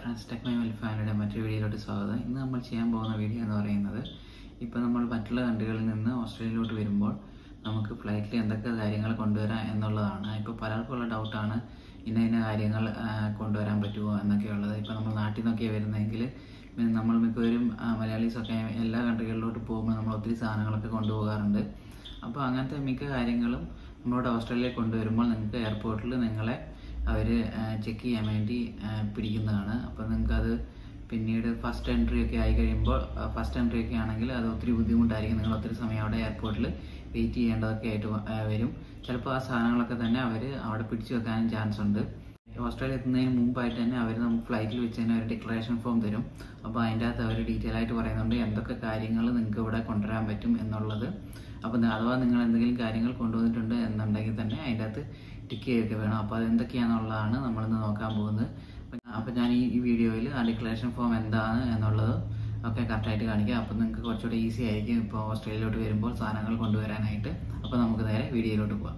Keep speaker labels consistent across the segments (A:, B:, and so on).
A: friends tech my ഫാമിലിയുടെ മറ്റൊരു വീഡിയോയിലോട്ട് സ്വാഗതം ഇന്ന് നമ്മൾ ചെയ്യാൻ പോകുന്ന വീഡിയോ എന്ന് പറയുന്നത് ഇപ്പോൾ നമ്മൾ മറ്റുള്ള കൺട്രികളിൽ നിന്ന് ഓസ്ട്രേലിയയിലോട്ട് വരുമ്പോൾ നമുക്ക് ഫ്ലൈറ്റിൽ എന്തൊക്കെ കാര്യങ്ങൾ കൊണ്ടുവരാം എന്നുള്ളതാണ് ഇപ്പോൾ പലർക്കുള്ള ഡൗട്ടാണ് ഇന്ന ഇന്ന കാര്യങ്ങൾ ആ, കൊണ്ടുവരാൻ പറ്റുമോ എന്നൊക്കെയുള്ളത് ഇപ്പോൾ നമ്മൾ നാട്ടിൽ നിന്നൊക്കെ വരുന്നതെങ്കിൽ പിന്നെ നമ്മൾ മിക്കവരും ആ, മലയാളീസൊക്കെ എല്ലാ കൺട്രികളിലോട്ട് പോകുമ്പോൾ നമ്മൾ ഒത്തിരി സാധനങ്ങളൊക്കെ കൊണ്ടുപോകാറുണ്ട് അപ്പോൾ അങ്ങനത്തെ മിക്ക കാര്യങ്ങളും നമ്മളോട് ഓസ്ട്രേലിയയിൽ കൊണ്ടുവരുമ്പോൾ നിങ്ങൾക്ക് എയർപോർട്ടിൽ നിങ്ങളെ അവർ ചെക്ക് ചെയ്യാൻ വേണ്ടി ആ, പിടിക്കുന്നതാണ് അപ്പോൾ നിങ്ങൾക്കത് പിന്നീട് ഫസ്റ്റ് എൻട്രി ഒക്കെ ആയി കഴിയുമ്പോൾ ഫസ്റ്റ് എൻട്രി ഒക്കെ ആണെങ്കിൽ അത് ഒത്തിരി ബുദ്ധിമുട്ടായിരിക്കും നിങ്ങൾ ഒത്തിരി സമയം അവിടെ എയർപോർട്ടിൽ വെയിറ്റ് ചെയ്യേണ്ടതൊക്കെ ആയിട്ട് വ- ആ, വരും ചിലപ്പോൾ ആ സാധനങ്ങളൊക്കെ തന്നെ അവർ അവിടെ പിടിച്ചു വെക്കാനും ചാൻസ് ഉണ്ട് ഓസ്ട്രേലിയ എത്തുന്നതിന് മുമ്പായിട്ട് തന്നെ അവർ നമുക്ക് ഫ്ലൈറ്റിൽ വെച്ച് തന്നെ ഒരു ഡിക്ലറേഷൻ ഫോം തരും അപ്പോൾ അതിൻ്റെ അകത്ത് അവർ ഡീറ്റെയിൽ ആയിട്ട് പറയുന്നുണ്ട് എന്തൊക്കെ കാര്യങ്ങൾ നിങ്ങൾക്ക് ഇവിടെ കൊണ്ടുവരാൻ പറ്റും എന്നുള്ളത് അപ്പോൾ നി- അഥവാ നിങ്ങൾ എന്തെങ്കിലും കാര്യങ്ങൾ കൊണ്ടുവന്നിട്ടുണ്ട് എന്നുണ്ടെങ്കിൽ തന്നെ അതിൻ്റെ അകത്ത് ടിക്ക് ചെയ്തൊക്കെ വേണം അപ്പോൾ അത് എന്തൊക്കെയാണെന്നുള്ളതാണ് നമ്മളിന്ന് നോക്കാൻ പോകുന്നത് അപ്പോൾ ഞാൻ ഈ ഈ വീഡിയോയിൽ ആ ഡിക്ലറേഷൻ ഫോം എന്താണ് എന്നുള്ളത് ഒക്കെ കറക്റ്റായിട്ട് കാണിക്കാം അപ്പോൾ നിങ്ങൾക്ക് കുറച്ചുകൂടെ ഈസി ആയിരിക്കും ഇപ്പോൾ ഓസ്ട്രേലിയയിലോട്ട് വരുമ്പോൾ സാധനങ്ങൾ കൊണ്ടുവരാനായിട്ട് അപ്പോൾ നമുക്ക് നേരെ വീഡിയോയിലോട്ട് പോകാം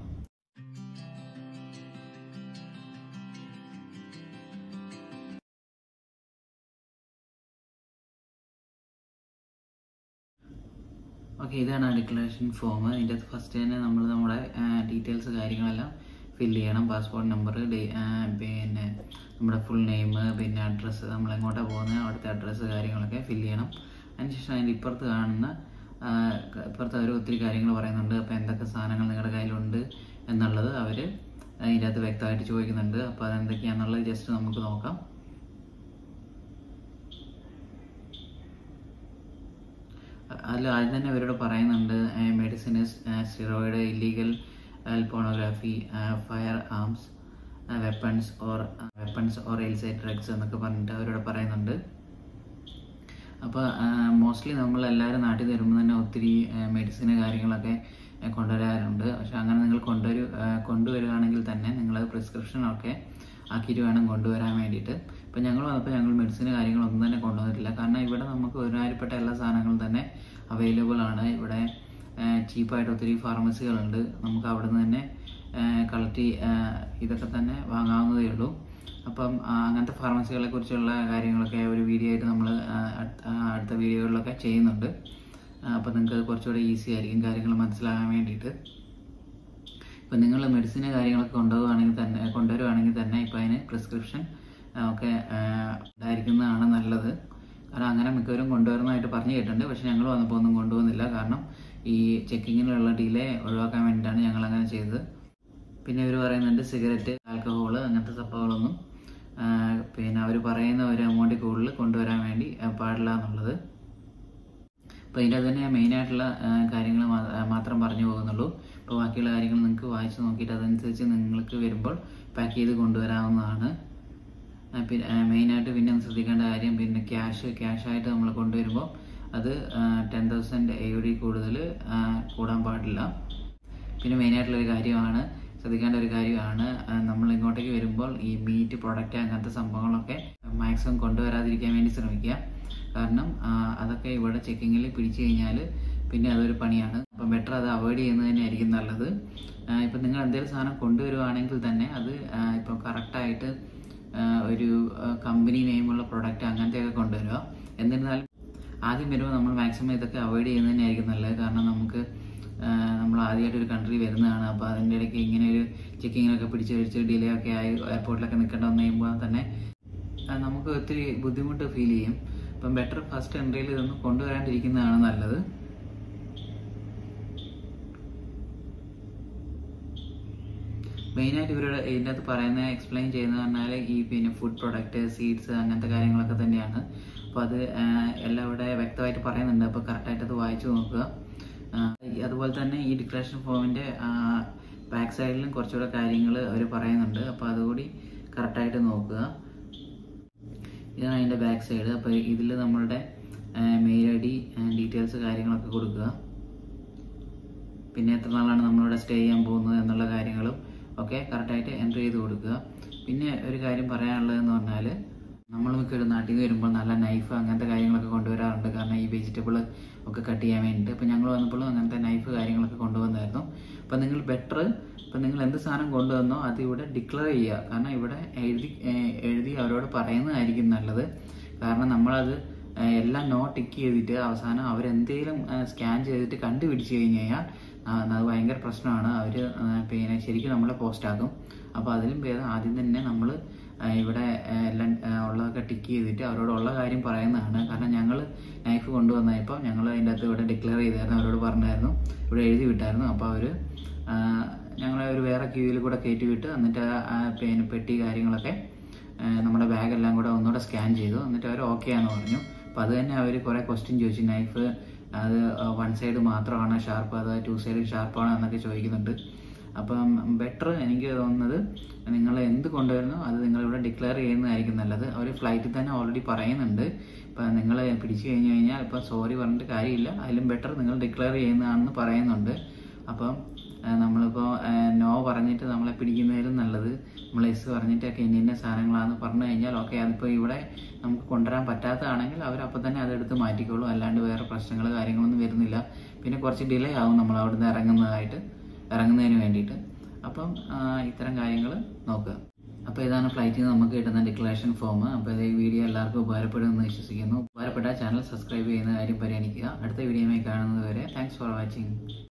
A: ഓക്കെ ഇതാണ് ആ ഡിക്ലറേഷൻ ഫോം ഇതിൻ്റെ അകത്ത് ഫസ്റ്റ് തന്നെ നമ്മൾ നമ്മുടെ ഡീറ്റെയിൽസ് കാര്യങ്ങളെല്ലാം ഫില്ല് ചെയ്യണം പാസ്പോർട്ട് നമ്പർ പിന്നെ നമ്മുടെ ഫുൾ നെയിം പിന്നെ അഡ്രസ്സ് നമ്മൾ എങ്ങോട്ടാണ് പോകുന്നത് അവിടുത്തെ അഡ്രസ്സ് കാര്യങ്ങളൊക്കെ ഫില്ല് ചെയ്യണം അതിനുശേഷം അതിൻ്റെ ഇപ്പുറത്ത് കാണുന്ന ആ, ഇപ്പുറത്ത് അവർ ഒത്തിരി കാര്യങ്ങൾ പറയുന്നുണ്ട് അപ്പോൾ എന്തൊക്കെ സാധനങ്ങൾ നിങ്ങളുടെ കയ്യിലുണ്ട് എന്നുള്ളത് അവർ അതിൻ്റെ അകത്ത് വ്യക്തമായിട്ട് ചോദിക്കുന്നുണ്ട് അപ്പോൾ അതെന്തൊക്കെയാണെന്നുള്ളത് ജസ്റ്റ് നമുക്ക് നോക്കാം അതിൽ ആദ്യം തന്നെ അവരോട് പറയുന്നുണ്ട് medicine steroid illegal pornography firearms weapons or weapons or illicit drugs എന്നൊക്കെ പറഞ്ഞിട്ട് അവരോട് പറയുന്നുണ്ട് അപ്പോൾ മോസ്റ്റ്ലി നമ്മൾ എല്ലാവരും നാട്ടിൽ നിന്ന് വരുമ്പോൾ തന്നെ ഒത്തിരി മെഡിസിന് കാര്യങ്ങളൊക്കെ ആ, കൊണ്ടുവരാറുണ്ട് പക്ഷെ അങ്ങനെ നിങ്ങൾ കൊണ്ടുവരു ആ, കൊണ്ടുവരികയാണെങ്കിൽ തന്നെ നിങ്ങൾ പ്രിസ്ക്രിപ്ഷനൊക്കെ ആക്കിയിട്ട് വേണം കൊണ്ടുവരാൻ വേണ്ടിയിട്ട് ഇപ്പം ഞങ്ങൾ വന്നപ്പോൾ ഞങ്ങൾ മെഡിസിന് കാര്യങ്ങളൊന്നും തന്നെ കൊണ്ടുവന്നിട്ടില്ല കാരണം ഇവിടെ നമുക്ക് ഒരുമാതിരിപ്പെട്ട എല്ലാ സാധനങ്ങളും തന്നെ അവൈലബിൾ ആണ് ഇവിടെ ചീപ്പായിട്ട് ഒത്തിരി ഫാർമസികളുണ്ട് നമുക്ക് അവിടെ നിന്ന് തന്നെ കളക്ട് ഇതൊക്കെ തന്നെ വാങ്ങാവുന്നതേ ഉള്ളൂ അപ്പം ആ, അങ്ങനത്തെ ഫാർമസികളെ കുറിച്ചുള്ള കാര്യങ്ങളൊക്കെ ഒരു വീഡിയോ ആയിട്ട് നമ്മൾ അടുത്ത വീഡിയോകളിലൊക്കെ ചെയ്യുന്നുണ്ട് ആ, അപ്പം നിങ്ങൾക്ക് കുറച്ചുകൂടെ ഈസി ആയിരിക്കും കാര്യങ്ങൾ മനസ്സിലാകാൻ വേണ്ടിയിട്ട് ഇപ്പം നിങ്ങൾ മെഡിസിന് കാര്യങ്ങളൊക്കെ കൊണ്ടുപോകുകയാണെങ്കിൽ തന്നെ കൊണ്ടുവരുവാണെങ്കിൽ തന്നെ ഇപ്പം അതിന് പ്രിസ്ക്രിപ്ഷൻ ഒക്കെ ആ, ഉണ്ടായിരിക്കുന്നതാണ് നല്ലത് കാരണം അങ്ങനെ മിക്കവരും കൊണ്ടുവരുന്നതായിട്ട് പറഞ്ഞു കേട്ടിട്ടുണ്ട് പക്ഷെ ഞങ്ങൾ വന്നപ്പോൾ ഒന്നും കൊണ്ടുപോകുന്നില്ല കാരണം ഈ ചെക്കിങ്ങിനുള്ള ഡിലേ ഒഴിവാക്കാൻ വേണ്ടിയിട്ടാണ് ഞങ്ങൾ അങ്ങനെ ചെയ്തത് പിന്നെ ഇവർ പറയുന്നുണ്ട് സിഗരറ്റ് ആൽക്കഹോള് അങ്ങനത്തെ സംഭവങ്ങളൊന്നും ആ, പിന്നെ അവർ പറയുന്ന ഒരു എമൗണ്ടിൽ കൂടുതൽ കൊണ്ടുവരാൻ വേണ്ടി ആ, പാടില്ല എന്നുള്ളത് അപ്പോൾ ഇതിൻ്റെ തന്നെ മെയിനായിട്ടുള്ള കാര്യങ്ങൾ മാത്രം പറഞ്ഞു പോകുന്നുള്ളൂ അപ്പോൾ ബാക്കിയുള്ള കാര്യങ്ങൾ നിങ്ങൾക്ക് വായിച്ച് നോക്കിയിട്ട് അതനുസരിച്ച് നിങ്ങൾക്ക് വരുമ്പോൾ പാക്ക് ചെയ്ത് കൊണ്ടുവരാവുന്നതാണ് ആ, പിന്നെ മെയിനായിട്ട് പിന്നെ ശ്രദ്ധിക്കേണ്ട കാര്യം പിന്നെ ക്യാഷ് ക്യാഷായിട്ട് നമ്മൾ കൊണ്ടുവരുമ്പോൾ അത് ടെൻ തൗസൻഡ് എ ഡി കൂടുതൽ ആ, കൂടാൻ പാടില്ല പിന്നെ മെയിനായിട്ടുള്ള ഒരു കാര്യമാണ് ശ്രദ്ധിക്കേണ്ട ഒരു കാര്യമാണ് ആ, നമ്മൾ ഇങ്ങോട്ടേക്ക് വരുമ്പോൾ ഈ മീറ്റ് പ്രൊഡക്റ്റ് അങ്ങനത്തെ സംഭവങ്ങളൊക്കെ മാക്സിമം കൊണ്ടുവരാതിരിക്കാൻ വേണ്ടി ശ്രമിക്കുക കാരണം ആ, അതൊക്കെ ഇവിടെ ചെക്കിങ്ങിൽ പിടിച്ചു കഴിഞ്ഞാൽ പിന്നെ അതൊരു പണിയാണ് അപ്പം ബെറ്റർ അത് അവോയ്ഡ് ചെയ്യുന്നത് തന്നെയായിരിക്കും നല്ലത് ആ, ഇപ്പം നിങ്ങൾ എന്തെങ്കിലും സാധനം കൊണ്ടുവരുവാണെങ്കിൽ തന്നെ അത് ആ, ഇപ്പം കറക്റ്റായിട്ട് ഒരു കമ്പനി നെയിമുള്ള പ്രൊഡക്റ്റ് അങ്ങനത്തെയൊക്കെ കൊണ്ടുവരിക എന്നിരുന്നാലും ആദ്യം വരുമ്പോൾ നമ്മൾ മാക്സിമം ഇതൊക്കെ അവോയ്ഡ് ചെയ്യുന്നത് തന്നെയായിരിക്കും നല്ലത് കാരണം നമുക്ക് ആ, നമ്മൾ ആദ്യമായിട്ട് ഒരു കൺട്രി വരുന്നതാണ് അപ്പോൾ അതിൻ്റെ ഇടയ്ക്ക് ഇങ്ങനെ ഒരു ചെക്കിങ്ങിനൊക്കെ പിടിച്ച് പിടിച്ച് ഡിലേ ഒക്കെ ആയി എയർപോർട്ടിലൊക്കെ നിൽക്കേണ്ട വന്നു കഴിയുമ്പോൾ തന്നെ ആ, നമുക്ക് ഒത്തിരി ബുദ്ധിമുട്ട് ഫീൽ ചെയ്യും അപ്പം ബെറ്റർ ഫസ്റ്റ് എൻട്രിയിൽ ഇതൊന്നും കൊണ്ടുവരാണ്ടിരിക്കുന്നതാണ് നല്ലത് മെയിനായിട്ട് ഇവരുടെ ഇതിൻ്റെ അകത്ത് പറയുന്ന എക്സ്പ്ലെയിൻ ചെയ്യുന്നത് പറഞ്ഞാൽ ഈ പിന്നെ ഫുഡ് പ്രൊഡക്റ്റ് സീഡ്സ് അങ്ങനത്തെ കാര്യങ്ങളൊക്കെ തന്നെയാണ് അപ്പോൾ അത് ആ, എല്ലാം ഇവിടെ വ്യക്തമായിട്ട് പറയുന്നുണ്ട് അപ്പോൾ കറക്റ്റായിട്ട് അത് വായിച്ചു നോക്കുക ആ, ഈ- അതുപോലെ തന്നെ ഈ ഡിക്ലറേഷൻ ഫോമിൻ്റെ ബാക്ക് സൈഡിലും കുറച്ചുകൂടെ കാര്യങ്ങൾ അവർ പറയുന്നുണ്ട് അപ്പോൾ അതുകൂടി കറക്റ്റായിട്ട് നോക്കുക ഇതാണ് അതിൻ്റെ ബാക്ക് സൈഡ് അപ്പോൾ ഇതിൽ നമ്മളുടെ മെയിൽ ഐ ഡി ഡീറ്റെയിൽസ് കാര്യങ്ങളൊക്കെ കൊടുക്കുക പിന്നെ എത്ര നാളാണ് നമ്മളിവിടെ സ്റ്റേ ചെയ്യാൻ പോകുന്നത് എന്നുള്ള കാര്യങ്ങളും ഒക്കെ കറക്റ്റായിട്ട് എൻട്രി ചെയ്ത് കൊടുക്കുക പിന്നെ ഒരു കാര്യം പറയാനുള്ളതെന്ന് പറഞ്ഞാൽ നമ്മൾ നിന്നൊക്കെ ഒരു നാട്ടിൽ നിന്ന് വരുമ്പോൾ നല്ല നൈഫ് അങ്ങനത്തെ കാര്യങ്ങളൊക്കെ കൊണ്ടുവരാറുണ്ട് കാരണം ഈ വെജിറ്റബിൾ ഒക്കെ കട്ട് ചെയ്യാൻ വേണ്ടിയിട്ട് അപ്പോൾ ഞങ്ങൾ വന്നപ്പോഴും അങ്ങനത്തെ നൈഫ് കാര്യങ്ങളൊക്കെ കൊണ്ടുവന്നായിരുന്നു അപ്പോൾ നിങ്ങൾ ബെറ്റർ ഇപ്പം നിങ്ങൾ എന്ത് സാധനം കൊണ്ടുവന്നോ അത് ഇവിടെ ഡിക്ലെയർ ചെയ്യുക കാരണം ഇവിടെ എഴുതി ഏഹ് എഴുതി അവരോട് പറയുന്നതായിരിക്കും നല്ലത് കാരണം നമ്മളത് ഏഹ് എല്ലാം നോ ടിക്ക് ചെയ്തിട്ട് അവസാനം അവരെന്തെങ്കിലും സ്കാൻ ചെയ്തിട്ട് കണ്ടുപിടിച്ച് കഴിഞ്ഞ് കഴിഞ്ഞാൽ ആ, അത് ഭയങ്കര പ്രശ്നമാണ് അവർ പിന്നെ ശരിക്കും നമ്മളെ പോസ്റ്റ് ആക്കും അപ്പോൾ അതിലും ഭേദം ആദ്യം തന്നെ നമ്മൾ ഇവിടെ ആ, എല്ലാം ആ, ഉള്ളതൊക്കെ ടിക്ക് ചെയ്തിട്ട് അവരോടുള്ള കാര്യം പറയുന്നതാണ് കാരണം ഞങ്ങൾ നൈഫ് കൊണ്ടുവന്നപ്പോൾ ഞങ്ങൾ അതിൻ്റെ അകത്ത് ഇവിടെ ഡിക്ലെയർ ചെയ്തായിരുന്നു അവരോട് പറഞ്ഞായിരുന്നു ഇവിടെ എഴുതി വിട്ടായിരുന്നു അപ്പോൾ അവർ ഞങ്ങളെ ഒരു വേറെ ക്യൂവിൽ കൂടെ കയറ്റി വിട്ട് എന്നിട്ട് ആ, ആ, പിന്നെ പെട്ടി കാര്യങ്ങളൊക്കെ ആ, നമ്മുടെ ബാഗ് എല്ലാം കൂടെ ഒന്നുകൂടെ സ്കാൻ ചെയ്തു എന്നിട്ട് അവർ ഓക്കെ ആണെന്ന് പറഞ്ഞു അപ്പോൾ അത് തന്നെ അവർ കുറേ ക്വസ്റ്റ്യൻ ചോദിച്ചു നൈഫ് അത് വൺ സൈഡ് മാത്രമാണ് ഷാർപ്പ് അത് ടു സൈഡ് ഷാർപ്പാണോ എന്നൊക്കെ ചോദിക്കുന്നുണ്ട് അപ്പം ബെറ്റർ എനിക്ക് തോന്നുന്നത് നിങ്ങൾ എന്ത് കൊണ്ടുവരുന്നോ അത് നിങ്ങളിവിടെ ഡിക്ലെയർ ചെയ്യുന്നതായിരിക്കും നല്ലത് അവർ ഫ്ലൈറ്റിൽ തന്നെ ഓൾറെഡി പറയുന്നുണ്ട് ഇപ്പം നിങ്ങൾ പിടിച്ചു കഴിഞ്ഞ് കഴിഞ്ഞാൽ ഇപ്പം സോറി പറഞ്ഞിട്ട് കാര്യമില്ല അതിലും ബെറ്റർ നിങ്ങൾ ഡിക്ലെയർ ചെയ്യുന്നതാണെന്ന് പറയുന്നുണ്ട് അപ്പം ആ, നമ്മളിപ്പോൾ ആ, നോ പറഞ്ഞിട്ട് നമ്മളെ പിടിക്കുന്നതിലും നല്ലത് നമ്മൾ എസ് പറഞ്ഞിട്ടൊക്കെ ഇന്ന ഇന്ന സാധനങ്ങളാണെന്ന് പറഞ്ഞു കഴിഞ്ഞാൽ ഓക്കെ അതിപ്പോൾ ഇവിടെ നമുക്ക് കൊണ്ടുവരാൻ പറ്റാത്തതാണെങ്കിൽ അവരപ്പോൾ തന്നെ അതെടുത്ത് മാറ്റിക്കോളും അല്ലാണ്ട് വേറെ പ്രശ്നങ്ങൾ കാര്യങ്ങളൊന്നും വരുന്നില്ല പിന്നെ കുറച്ച് ഡിലേ ആവും നമ്മൾ അവിടുന്ന് ഇറങ്ങുന്നതായിട്ട് ഇറങ്ങുന്നതിന് വേണ്ടിയിട്ട് അപ്പം ആ, ഇത്തരം കാര്യങ്ങൾ നോക്കുക അപ്പോൾ ഇതാണ് ഫ്ലൈറ്റിൽ നിന്ന് നമുക്ക് കിട്ടുന്ന ഡിക്ലറേഷൻ ഫോം അപ്പോൾ ഈ വീഡിയോ എല്ലാവർക്കും ഉപകാരപ്പെടുമെന്ന് വിശ്വസിക്കുന്നു ഉപകാരപ്പെട്ട ചാനൽ സബ്സ്ക്രൈബ് ചെയ്യുന്ന കാര്യം പരിഗണിക്കുക അടുത്ത വീഡിയോയുമായി കാണുന്നത് വരെ താങ്ക്സ് ഫോർ വാച്ചിങ്